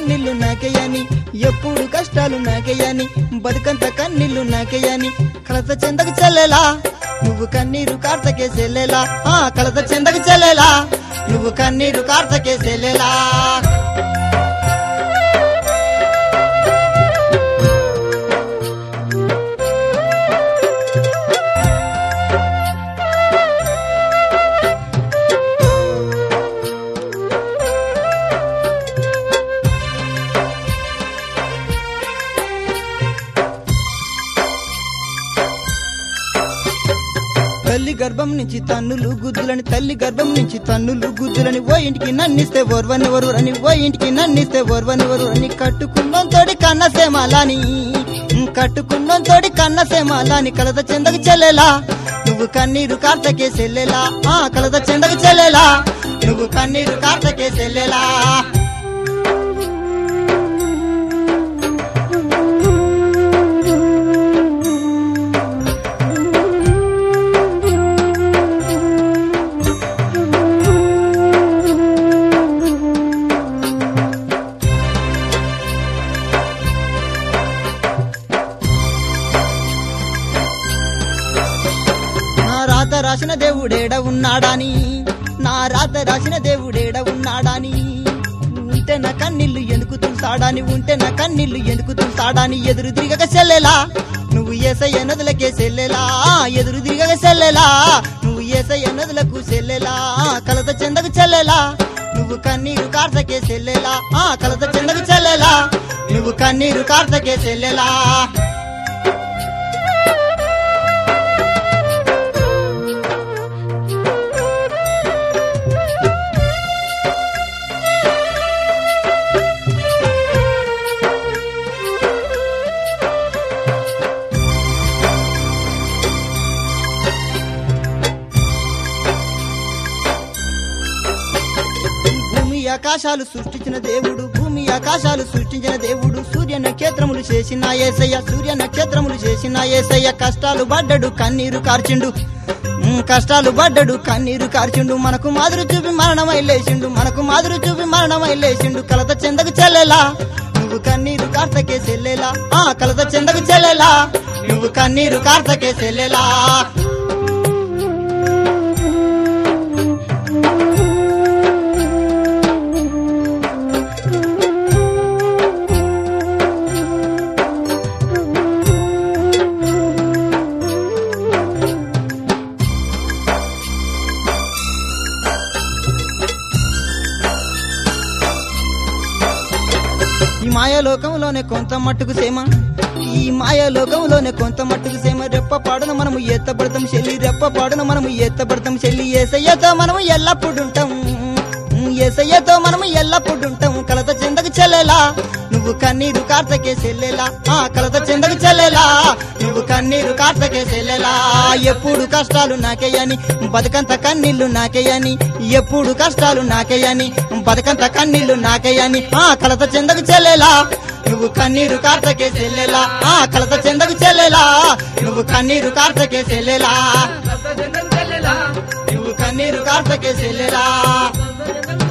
కన్నీళ్లు నాకేయని ఎప్పుడు కష్టాలు నాకేయని బతుకంత కన్నీళ్లు నాకేయని కలత చెందకు చెల్లెలా నువ్వు కన్నీరు కార్తకే చెల్లెలా ఆ కలత చెందకు చెల్లెలా నువ్వు కన్నీరు కార్తకే చెల్లెలా తల్లి గర్భం నుంచి తన్నులు గుద్దులని తల్లి గర్భం నుంచి తన్నులు గుద్దులని ఓ ఇంటికి నన్నిస్తే ఓర్వనివరు అని ఓ ఇంటికి నన్నిస్తే ఓర్వనివరు అని కట్టుకున్నాం తోడి కన్నసేమాలని కట్టుకున్నాం తోడి కన్నసేమాలని కలత చెందకు చెల్లెలా నువ్వు కన్నీరు కార్తకే చెల్లెలా ఆ కలత చెందకు చెల్లెలా నువ్వు కన్నీరు కార్తకే చెల్లెలా నా రాత రాసిన దేవుడేడ ఉన్నాడాని నా రాత రాసిన దేవుడేడ ఉన్నాడాని ఉంటే నా కన్నీళ్లు ఎందుకు తుల్సాడాని ఉంటే నా కన్నీళ్లు ఎందుకు తుల్సాడాని ఎదురు తిరగక చెల్లెలా నువ్వు ఏసయ్య నదులకే చెల్లెలా ఎదురు తిరగక చెల్లెలా నువ్వు ఏసయ్య నదులకు చెల్లెలా కలత చెందకు చెల్లెలా నువ్వు కన్నీరు కార్తకే చెల్లెలా ఆ కలత చెందకు చెల్లెలా నువ్వు కన్నీరు కార్తకే చెల్లెలా భూమి ఆకాశాలు సృష్టించిన దేవుడు భూమి ఆకాశాలు సృష్టించిన దేవుడు సూర్య నక్షత్రములు చేసిన ఏసయ్య సూర్య నక్షత్రములు చేసిన ఏసయ్య కష్టాలు పడ్డడు కన్నీరు కార్చిండు ఉమ్, కష్టాలు పడ్డడు కన్నీరు కార్చిండు మనకు మాదిరి చూపి మరణమై లేచిండు మనకు మాదిరి చూపి మరణమై లేచిండు కలత చెందకు చెల్లెలా నువ్వు కన్నీరు కార్తకే చెల్లెలా ఆ కలత చెందకు చెల్లెలా నువ్వు కన్నీరు కార్తకే చెల్లెలా ఈ మాయాలోకంలోనే కొంత మట్టుకు సేమ ఈ మాయాలోకంలోనే కొంత మట్టుకు సేమ రెప్ప పాడున మనము ఎత్తపడతాం చెల్లి రెప్ప పాడున మనము ఎత్తపడతాం చెల్లి ఏసయ్యతో మనము ఎల్లప్పుడు ఉంటాం ఏసయ్యతో మనము ఎల్లప్పుడు ఉంటాం కలత చెందకు చెల్లెలా నువ్వు కన్నీరు కార్తకే చెల్లెలా ఆ కలత చెందకు చెల్లెలా నువ్వు కన్నీరు కార్తకే చెల్లెలా ఎప్పుడు కష్టాలు నాకేయని బతుకంత కన్నీళ్లు నాకేయని ఎప్పుడు కష్టాలు నాకేయని బతుకంత కన్నీళ్లు నాకేయని ఆ కలత చెందకు చెల్లెలా నువ్వు కన్నీరు కార్తకే చెల్లెలా ఆ కలత చెందకు చెల్లెలా నువ్వు కన్నీరు కార్తకే చెల్లెలా నువ్వు కన్నీరు కార్తకే చెల్లెలా